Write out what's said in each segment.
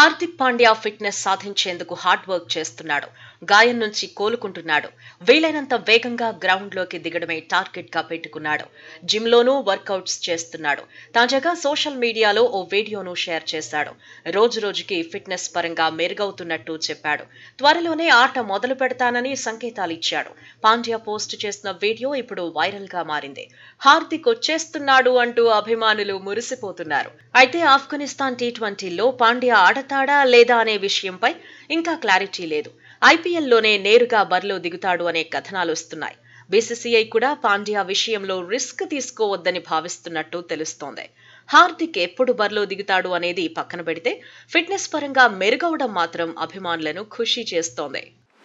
Hardik Pandya fitness సాధించేందుకు hard work చేస్తున్నాడు గాయం నుంచి కోలుకుంటున్నాడు వీలైనంత వేగంగా గ్రౌండ్లోకి దిగడమే టార్గెట్ గా పెట్టుకున్నాడు జిమ్ లోనూ వర్కౌట్స్ చేస్తున్నాడు తాజాగా సోషల్ మీడియాలో ఓ వీడియోను షేర్ చేశాడు రోజు రోజుకి ఫిట్నెస్ పరంగా మెరుగవుతున్నట్టు చెప్పాడు త్వరలోనే ఆట మొదలు పెడతానని సంకేతాలు ఇచ్చాడు పాండ్యా పోస్ట్ చేసిన వీడియో ఇప్పుడు వైరల్ గా మారింది హార్దిక్ వచ్చేస్తున్నాడు అంటూ అభిమానులు మురిసిపోతున్నారు అయితే ఆఫ్ఘనిస్తాన్ టీ ట్వంటీలో పాండ్యా ఆడతాడా లేదా అనే విషయంపై ఇంకా క్లారిటీ లేదు ఐపీఎల్లోనే నేరుగా బరిలో దిగుతాడు అనే కథనాలు వస్తున్నాయి బీసీసీఐ కూడా పాండ్యా విషయంలో రిస్క్ తీసుకోవద్దని భావిస్తున్నట్టు తెలుస్తోంది హార్దిక్ ఎప్పుడు బరిలో దిగుతాడు అనేది పక్కన పెడితే ఫిట్నెస్ పరంగా మెరుగవడం మాత్రం అభిమానులను ఖుషీ చేస్తోంది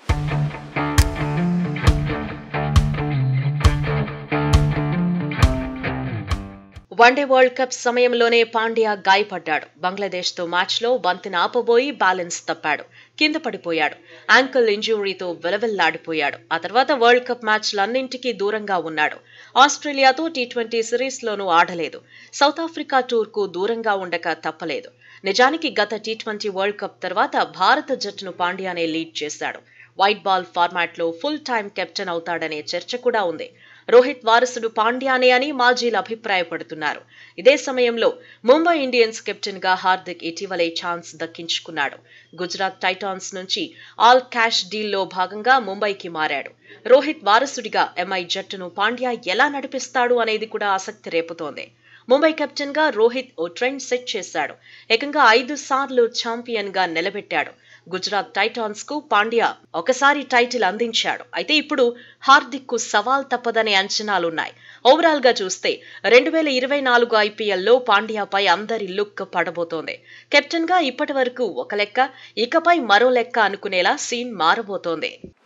వన్డే వరల్డ్ కప్ సమయంలోనే పాండ్యా గాయపడ్డాడు బంగ్లాదేశ్తో మ్యాచ్లో బంతిని ఆపబోయి బ్యాలెన్స్ తప్పాడు కింద పడిపోయాడు యాంకిల్ ఇంజురీతో వెలవెల్లాడిపోయాడు ఆ తర్వాత వరల్డ్ కప్ మ్యాచ్లన్నింటికీ దూరంగా ఉన్నాడు ఆస్ట్రేలియాతో టీ ట్వంటీ సిరీస్లోనూ ఆడలేదు సౌత్ ఆఫ్రికా టూర్కు దూరంగా ఉండక తప్పలేదు నిజానికి గత టీ ట్వంటీ వరల్డ్ కప్ తర్వాత భారత జట్టును పాండ్యానే లీడ్ చేశాడు వైట్ బాల్ ఫార్మాట్లో ఫుల్ టైం కెప్టెన్ అవుతాడనే చర్చ కూడా ఉంది రోహిత్ వారసుడు పాండ్యానే అని మాజీలు అభిప్రాయపడుతున్నారు ఇదే సమయంలో ముంబై ఇండియన్స్ కెప్టెన్ గా హార్దిక్ ఇటీవలే ఛాన్స్ దక్కించుకున్నాడు గుజరాత్ టైటాన్స్ నుంచి ఆల్ క్యాష్ డీల్లో భాగంగా ముంబైకి మారాడు రోహిత్ వారసుడిగా ఎంఐ జట్టును పాండ్యా ఎలా నడిపిస్తాడు అనేది కూడా ఆసక్తి రేపుతోంది ముంబై కెప్టెన్ గా రోహిత్ ఓ ట్రెండ్ సెట్ చేశాడు ఏకంగా ఐదు సార్లు ఛాంపియన్ గా నిలబెట్టాడు గుజరాత్ టైటాన్స్ కు పాండ్యా ఒకసారి టైటిల్ అందించాడు అయితే ఇప్పుడు హార్దిక్ కు సవాల్ తప్పదనే అంచనాలున్నాయి ఓవరాల్ గా చూస్తే రెండు వేల ఇరవై నాలుగు ఐపీఎల్లో పాండ్యాపై అందరి లుక్ పడబోతోంది కెప్టెన్ గా ఇప్పటి వరకు ఒక లెక్క ఇకపై మరో లెక్క అనుకునేలా సీన్ మారబోతోంది